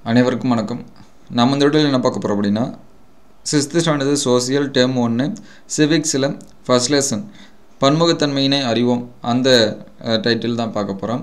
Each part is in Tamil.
அனைவருக்கும் வணக்கம் நம்ம இந்த வீடியோவில் என்ன பார்க்க போகிறோம் அப்படின்னா சிக்ஸ்த்து ஸ்டாண்டர்டு சோசியல் டேர்ம் ஒன்று சிவிக்ஸில் ஃபர்ஸ்ட் லெசன் பன்முகத்தன்மையினை அறிவோம் அந்த டைட்டில் தான் பார்க்க போகிறோம்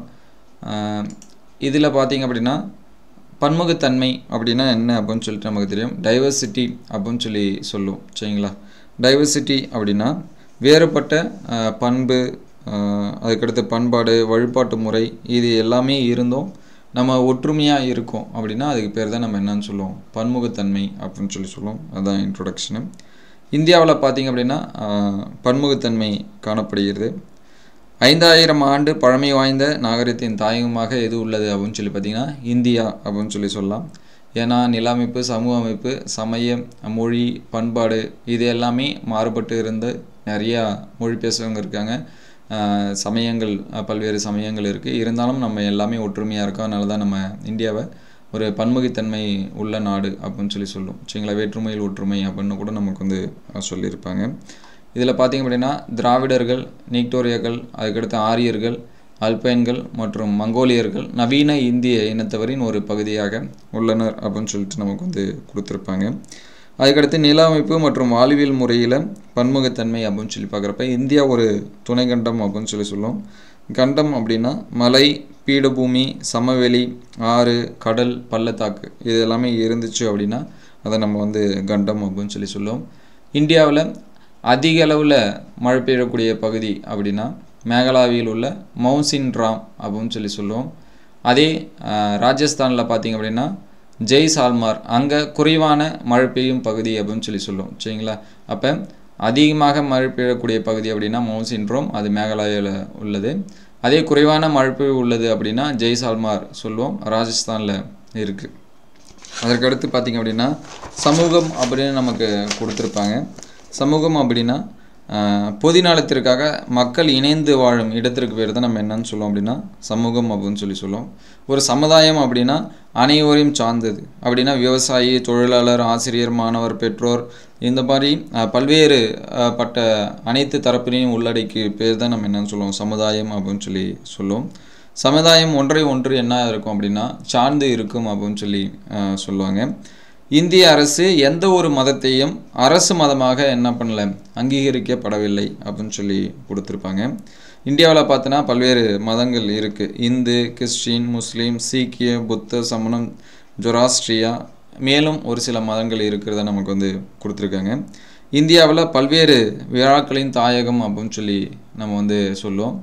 இதில் பார்த்தீங்க அப்படின்னா பன்முகத்தன்மை அப்படின்னா என்ன அப்படின்னு சொல்லிட்டு நமக்கு தெரியும் டைவர்சிட்டி அப்படின்னு சொல்லி சொல்லுவோம் சரிங்களா டைவர்சிட்டி அப்படின்னா வேறுபட்ட அஹ், பண்பு அஹ், அதுக்கடுத்து பண்பாடு வழிபாட்டு முறை இது எல்லாமே இருந்தும் நம்ம ஒற்றுமையாக இருக்கோம் அப்படின்னா அதுக்கு பேர் தான் நம்ம என்னன்னு சொல்லுவோம் பன்முகத்தன்மை அப்படின்னு சொல்லி சொல்லுவோம் அதுதான் இன்ட்ரொடக்ஷனு இந்தியாவில் பார்த்தீங்க அப்படின்னா ஆஹ், பன்முகத்தன்மை காணப்படுகிறது ஐந்தாயிரம் ஆண்டு பழமை வாய்ந்த நாகரிகத்தின் தாயகமாக எது உள்ளது அப்படின்னு சொல்லி பார்த்தீங்கன்னா இந்தியா அப்படின்னு சொல்லி சொல்லலாம் ஏன்னா நில அமைப்பு சமூக அமைப்பு சமயம் மொழி பண்பாடு இது எல்லாமே மாறுபட்டு இருந்து நிறையா மொழி பேசுறவங்க இருக்காங்க ஆஹ் சமயங்கள் அஹ் பல்வேறு சமயங்கள் இருக்குது இருந்தாலும் நம்ம எல்லாமே ஒற்றுமையாக இருக்கோம் அதனால தான் நம்ம இந்தியாவை ஒரு பன்முகத்தன்மை உள்ள நாடு அப்படின்னு சொல்லி சொல்லுவோம் சரிங்களா வேற்றுமையில் ஒற்றுமை அப்படின்னு கூட நமக்கு வந்து அஹ் சொல்லியிருப்பாங்க இதில் பார்த்தீங்க அப்படின்னா திராவிடர்கள் நீக்டோரியர்கள் அதுக்கடுத்து ஆரியர்கள் அல்பைன்கள் மற்றும் மங்கோலியர்கள் நவீன இந்திய இனத்தவரின் ஒரு பகுதியாக உள்ளனர் அப்படின்னு சொல்லிட்டு நமக்கு வந்து கொடுத்துருப்பாங்க அதுக்கடுத்து நில அமைப்பு மற்றும் வாழ்வியல் முறையில் பன்முகத்தன்மை அப்படின்னு சொல்லி பார்க்குறப்ப இந்தியா ஒரு துணை கண்டம் அப்படின்னு சொல்லி சொல்லுவோம் கண்டம் அப்படின்னா மலை பீடபூமி சமவெளி ஆறு கடல் பள்ளத்தாக்கு இது எல்லாமே இருந்துச்சு அப்படின்னா அதை நம்ம வந்து கண்டம் அப்படின்னு சொல்லி சொல்லுவோம் இந்தியாவில் அதிக அளவில் மழை பெய்யக்கூடிய பகுதி அப்படின்னா மேகாலாவில் உள்ள மவுசின் ராம் அப்படின்னு சொல்லி சொல்லுவோம் அதே ராஜஸ்தானில் பார்த்தீங்க அப்படின்னா ஜெய்சால்மார் அங்கே குறைவான மழை பெய்யும் பகுதி அப்படின்னு சொல்லி சொல்லுவோம் சரிங்களா அப்போ அதிகமாக மழை பெய்யக்கூடிய பகுதி அப்படின்னா மவுசின் ரோம் அது மேகாலயாவில் உள்ளது அதே குறைவான மழை பெய்வு உள்ளது அப்படின்னா ஜெய்சால்மார் சொல்லுவோம் ராஜஸ்தானில் இருக்குது அதற்கடுத்து பார்த்திங்க அப்படின்னா சமூகம் அப்படின்னு நமக்கு கொடுத்துருப்பாங்க சமூகம் அப்படின்னா ஆஹ், பொது நலத்திற்காக மக்கள் இணைந்து வாழும் இடத்திற்கு பேர் தான் நம்ம என்னன்னு சொல்லுவோம் அப்படின்னா சமூகம் அப்படின்னு சொல்லி சொல்லுவோம் ஒரு சமுதாயம் அப்படின்னா அனைவரையும் சார்ந்தது அப்படின்னா விவசாயி தொழிலாளர் ஆசிரியர் மாணவர் பெற்றோர் இந்த மாதிரி ஆஹ், பல்வேறு ஆஹ், பட்ட அனைத்து தரப்பினையும் உள்ளடக்கி பேர் தான் நம்ம என்னன்னு சொல்லுவோம் சமுதாயம் அப்படின்னு சொல்லி சொல்லுவோம் சமுதாயம் ஒன்றை ஒன்று என்ன இருக்கும் அப்படின்னா சார்ந்து இருக்கும் அப்படின்னு சொல்லி ஆஹ், சொல்லுவாங்க இந்திய அரசு எந்த ஒரு மதத்தையும் அரசு மதமாக என்ன பண்ணல அங்கீகரிக்கப்படவில்லை அப்படின்னு சொல்லி கொடுத்துருப்பாங்க இந்தியாவில் பார்த்தோன்னா பல்வேறு மதங்கள் இருக்குது இந்து கிறிஸ்டின் முஸ்லீம் சீக்கிய புத்த சமணம் ஜொராஸ்ட்ரியா மேலும் ஒரு சில மதங்கள் இருக்கிறத நமக்கு வந்து கொடுத்துருக்காங்க இந்தியாவில் பல்வேறு விழாக்களின் தாயகம் அப்படின்னு சொல்லி நம்ம வந்து சொல்லுவோம்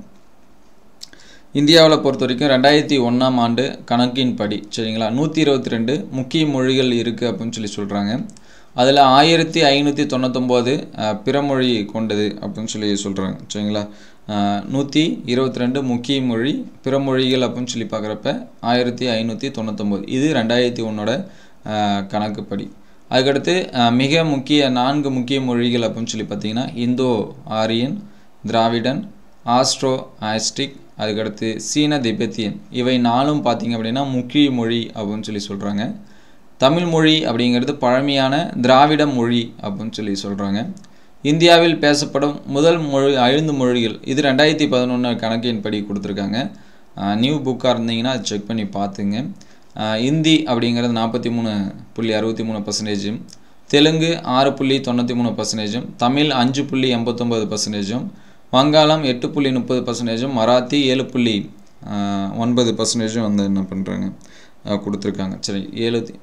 இந்தியாவில் பொறுத்த வரைக்கும் ரெண்டாயிரத்தி ஒன்றாம் ஆண்டு கணக்கின்படி சரிங்களா நூற்றி இருபத்தி ரெண்டு முக்கிய மொழிகள் இருக்குது அப்படின்னு சொல்லி சொல்கிறாங்க அதில் ஆயிரத்தி ஐநூற்றி தொண்ணூத்தொம்போது பிற மொழி கொண்டது அப்படின்னு சொல்லி சொல்கிறாங்க சரிங்களா நூற்றி இருபத்தி ரெண்டு முக்கிய மொழி பிற மொழிகள் அப்படின்னு சொல்லி பார்க்குறப்ப ஆயிரத்தி ஐநூற்றி தொண்ணூத்தொம்போது இது ரெண்டாயிரத்தி ஒன்னோட கணக்குப்படி அதுக்கடுத்து அஹ், மிக முக்கிய நான்கு முக்கிய மொழிகள் அப்படின்னு சொல்லி பார்த்தீங்கன்னா இந்தோ ஆரியன் திராவிடன் ஆஸ்ட்ரோ ஆஸ்டிக் அதுக்கடுத்து சீன திபெத்தியன் இவை நாலும் பார்த்தீங்க அப்படின்னா முக்கிய மொழி அப்படின்னு சொல்லி சொல்கிறாங்க தமிழ் மொழி அப்படிங்கிறது பழமையான திராவிட மொழி அப்படின்னு சொல்லி சொல்கிறாங்க இந்தியாவில் பேசப்படும் முதல் மொழி ஐந்து மொழிகள் இது ரெண்டாயிரத்தி பதினொன்று கணக்கின்படி கொடுத்துருக்காங்க நியூ புக்காக இருந்தீங்கன்னா அது செக் பண்ணி பார்த்துங்க ஆஹ் இந்தி அப்படிங்கிறது நாற்பத்தி மூணு புள்ளி அறுபத்தி மூணு பர்சன்டேஜும் தெலுங்கு ஆறு புள்ளி தொண்ணூற்றி மூணு பர்சன்டேஜும் தமிழ் அஞ்சு புள்ளி எண்பத்தொம்பது பர்சன்டேஜும் வங்காளம் எட்டு புள்ளி முப்பது பர்சன்டேஜும் மராத்தி ஏழு புள்ளி ஆஹ் ஒன்பது பர்சன்டேஜும் வந்து என்ன பண்ணுறாங்க கொடுத்துருக்காங்க சரி ஏழு தி-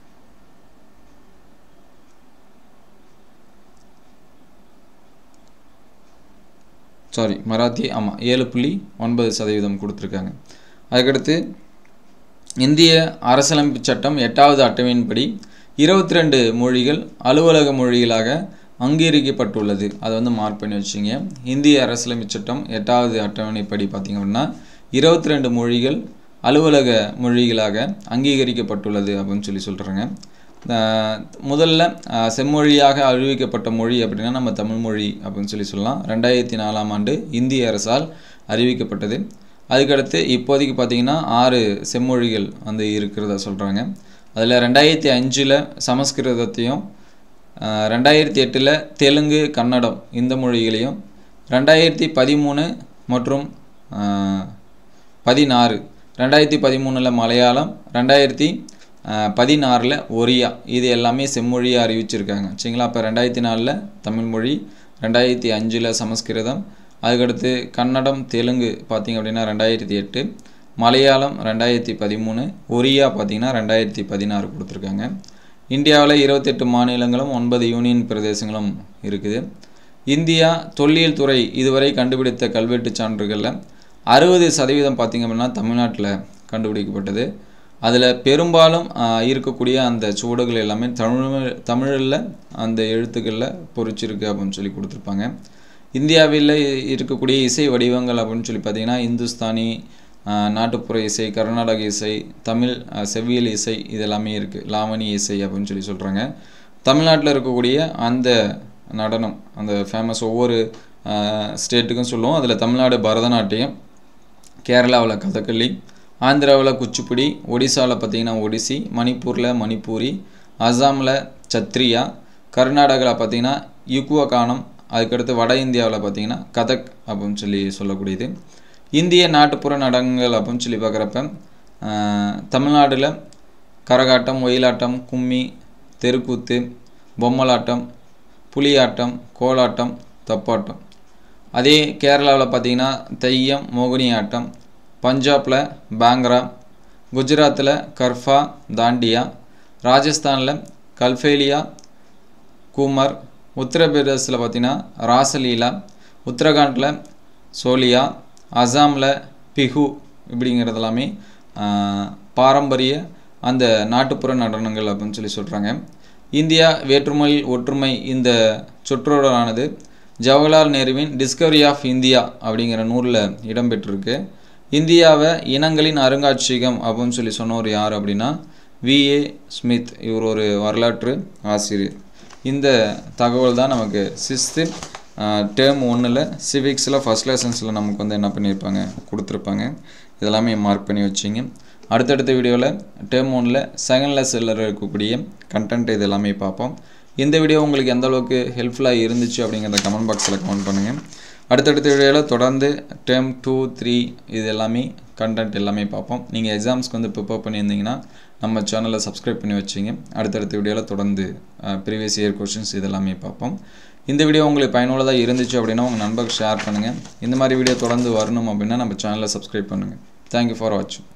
சாரி மராத்தி ஆமாம் ஏழு புள்ளி ஒன்பது சதவீதம் கொடுத்துருக்காங்க அதுக்கடுத்து இந்திய அரசியலமைப்பு சட்டம் எட்டாவது அட்டவையின்படி இருபத்தி ரெண்டு மொழிகள் அலுவலக மொழிகளாக அங்கீகரிக்கப்பட்டுள்ளது அதை வந்து மார்க் பண்ணி வச்சுங்க இந்திய அரசியலமைப்பு சட்டம் எட்டாவது அட்டவணைப்படி பார்த்திங்க அப்படின்னா இருபத்தி ரெண்டு மொழிகள் அலுவலக மொழிகளாக அங்கீகரிக்கப்பட்டுள்ளது அப்படின்னு சொல்லி சொல்கிறாங்க முதல்ல ஆஹ், செம்மொழியாக அறிவிக்கப்பட்ட மொழி அப்படின்னா நம்ம தமிழ் மொழி அப்படின்னு சொல்லி சொல்லலாம் ரெண்டாயிரத்தி நாலாம் ஆண்டு இந்திய அரசால் அறிவிக்கப்பட்டது அதுக்கடுத்து இப்போதைக்கு பார்த்தீங்கன்னா ஆறு செம்மொழிகள் வந்து இருக்கிறதா சொல்கிறாங்க அதில் ரெண்டாயிரத்தி அஞ்சில் சமஸ்கிருதத்தையும் ஆஹ், ரெண்டாயிரத்தி எட்டில் தெலுங்கு கன்னடம் இந்த மொழிகளையும் ரெண்டாயிரத்தி பதிமூணு மற்றும் ஆஹ், பதினாறு ரெண்டாயிரத்தி பதிமூணில் மலையாளம் ரெண்டாயிரத்தி பதினாறில் ஒரியா இது எல்லாமே செம்மொழியாக அறிவிச்சிருக்காங்க சரிங்களா அப்போ ரெண்டாயிரத்தி நாலில் தமிழ் மொழி ரெண்டாயிரத்தி அஞ்சில் சமஸ்கிருதம் அதுக்கடுத்து கன்னடம் தெலுங்கு பார்த்திங்க அப்படின்னா ரெண்டாயிரத்தி எட்டு மலையாளம் ரெண்டாயிரத்தி பதிமூணு ஒரியா பார்த்திங்கன்னா ரெண்டாயிரத்தி பதினாறு கொடுத்துருக்காங்க இந்தியாவில் இருபத்தெட்டு மாநிலங்களும் ஒன்பது யூனியன் பிரதேசங்களும் இருக்குது இந்தியா தொல்லியல் துறை இதுவரை கண்டுபிடித்த கல்வெட்டு சான்றுகளில் அறுபது சதவீதம் பார்த்திங்க அப்படின்னா தமிழ்நாட்டில் கண்டுபிடிக்கப்பட்டது அதில் பெரும்பாலும் இருக்கக்கூடிய அந்த சுவடுகள் எல்லாமே தமிழ் தமிழில் அந்த எழுத்துக்களில் பொறிச்சிருக்கு அப்படின்னு சொல்லி கொடுத்துருப்பாங்க இந்தியாவில் இருக்கக்கூடிய இசை வடிவங்கள் அப்படின்னு சொல்லி பார்த்திங்கன்னா இந்துஸ்தானி நாட்டுப்புற இசை கர்நாடக இசை தமிழ் செவ்வியல் இசை இது எல்லாமே இருக்குது லாவணி இசை அப்படின்னு சொல்லி சொல்கிறாங்க தமிழ்நாட்டில் இருக்கக்கூடிய அந்த நடனம் அந்த ஃபேமஸ் ஒவ்வொரு ஸ்டேட்டுக்கும் சொல்லுவோம் அதில் தமிழ்நாடு பரதநாட்டியம் கேரளாவில் கதகளி ஆந்திராவில் குச்சிப்புடி ஒடிசாவில் பார்த்திங்கன்னா ஒடிசி மணிப்பூரில் மணிப்பூரி அசாமில் சத்ரியா கர்நாடகாவில் பார்த்திங்கன்னா யுக்குவகானம் அதுக்கடுத்து வட இந்தியாவில் பார்த்திங்கன்னா கதக் அப்படின்னு சொல்லி சொல்லக்கூடியது இந்திய நாட்டுப்புற நடனங்கள் அப்படின்னு சொல்லி பார்க்குறப்ப தமிழ்நாட்டில் கரகாட்டம் ஒயிலாட்டம் கும்மி தெருக்கூத்து பொம்மலாட்டம் புலியாட்டம் கோலாட்டம் தப்பாட்டம் அதே கேரளாவில் பார்த்திங்கன்னா தெய்யம் மோகினி ஆட்டம் பஞ்சாபில் பாங்க்ரா குஜராத்தில் கர்ஃபா தாண்டியா ராஜஸ்தானில் கல்ஃபேலியா கூமர் உத்தரப்பிரதேசில் பார்த்திங்கன்னா ராசலீலா உத்தரகாண்டில் சோலியா அசாமில் பிஹு இப்படிங்கிறது எல்லாமே பாரம்பரிய அந்த நாட்டுப்புற நடனங்கள் அப்படின்னு சொல்லி சொல்கிறாங்க இந்தியா வேற்றுமையில் ஒற்றுமை இந்த சொற்றொடரானது ஜவஹர்லால் நேருவின் டிஸ்கவரி ஆஃப் இந்தியா அப்படிங்கிற நூலில் இடம்பெற்றிருக்கு இந்தியாவை இனங்களின் அருங்காட்சியகம் அப்படின்னு சொல்லி சொன்னவர் யார் அப்படின்னா விஏ ஸ்மித் இவர் ஒரு வரலாற்று ஆசிரியர் இந்த தகவல் தான் நமக்கு சிக்ஸ்த்து டேர்ம் ஒன்றில் சிவிக்ஸில் ஃபஸ்ட் லெசன்ஸில் நமக்கு வந்து என்ன பண்ணியிருப்பாங்க கொடுத்துருப்பாங்க இதெல்லாமே மார்க் பண்ணி வச்சிங்க அடுத்தடுத்த வீடியோவில் டேர்ம் ஒன்றில் செகண்ட் லெசனில் இருக்கக்கூடிய கண்டென்ட் இது எல்லாமே பார்ப்போம் இந்த வீடியோ உங்களுக்கு எந்த அளவுக்கு ஹெல்ப்ஃபுல்லாக இருந்துச்சு அப்படிங்கிறத கமெண்ட் பாக்ஸில் கமெண்ட் பண்ணுங்கள் அடுத்தடுத்த வீடியோவில் தொடர்ந்து டேர்ம் டூ த்ரீ இது எல்லாமே கண்டென்ட் எல்லாமே பார்ப்போம் நீங்கள் எக்ஸாம்ஸ்க்கு வந்து ப்ரிப்பேர் பண்ணியிருந்தீங்கன்னா நம்ம சேனலை சப்ஸ்கிரைப் பண்ணி வச்சிங்க அடுத்தடுத்த வீடியோவில் தொடர்ந்து ப்ரீவியஸ் இயர் கொஷின்ஸ் இதெல்லாமே பார்ப்போம் இந்த வீடியோ உங்களுக்கு பயனுள்ளதாக இருந்துச்சு அப்படின்னா உங்கள் நண்பருக்கு ஷேர் பண்ணுங்கள் இந்த மாதிரி வீடியோ தொடர்ந்து வரணும் அப்படின்னா நம்ம சேனலை சப்ஸ்கிரைப் பண்ணுங்கள் தேங்க்யூ ஃபார் வாட்சிங்